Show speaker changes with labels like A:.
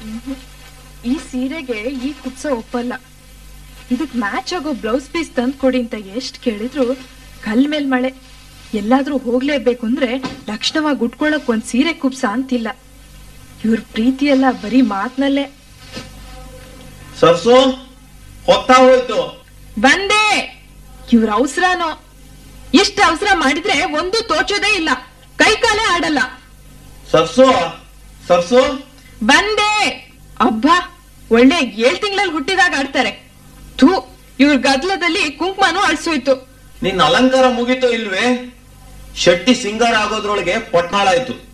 A: ಈ ಸೀರೆಗೆ ಈ ಕುಪ್ಸ ಒಪ್ಪಲ್ಲ ಇದಕ್ ಮ್ಯಾಚ್ ಆಗೋ ಬ್ಲೌಸ್ ಪೀಸ್ ತಂದ್ ಕೊಡಿ ಅಂತ ಎಷ್ಟ್ ಕೇಳಿದ್ರು ಕಲ್ ಮೇಲ್ ಮಳೆ ಎಲ್ಲಾದ್ರೂ ಹೋಗ್ಲೇಬೇಕು ಅಂದ್ರೆ ಲಕ್ಷಣವಾಗಿ ಉಟ್ಕೊಳಕ್ ಒಂದ್ ಸೀರೆ ಕುಪ್ಸ ಅಂತಿಲ್ಲ ಇವ್ರ ಪ್ರೀತಿ ಎಲ್ಲ ಬರೀ ಮಾತ್ನಲ್ಲೇ
B: ಸರ್ಸು ಹೊತ್ತಾ ಹೋಯ್ತು
A: ಬಂದೆ ಇವ್ರ ಅವಸರನೋ ಎಷ್ಟ್ ಅವಸರ ಮಾಡಿದ್ರೆ ಒಂದು ತೋಚೋದೇ ಇಲ್ಲ ಕೈ ಕಾಲೇ ಆಡಲ್ಲ
B: ಸರ್ಸು ಸರ್ಸು
A: ಬಂದೆ ಅಬ್ಬಾ ಒಳ್ಳೆ ಏಳ್ ತಿಂಗಳಲ್ಲಿ ಹುಟ್ಟಿದಾಗ ಆಡ್ತಾರೆ ಥೂ ಇವ್ರ ಗದ್ಲದಲ್ಲಿ ಕುಂಕುಮನೂ ಅಳ್ಸೋಯ್ತು
B: ನಿನ್ನ ಅಲಂಕಾರ ಮುಗೀತು ಇಲ್ವೇ ಶೆಟ್ಟಿ ಸಿಂಗಾರ ಆಗೋದ್ರೊಳಗೆ ಪಟ್ನಾಳಾಯ್ತು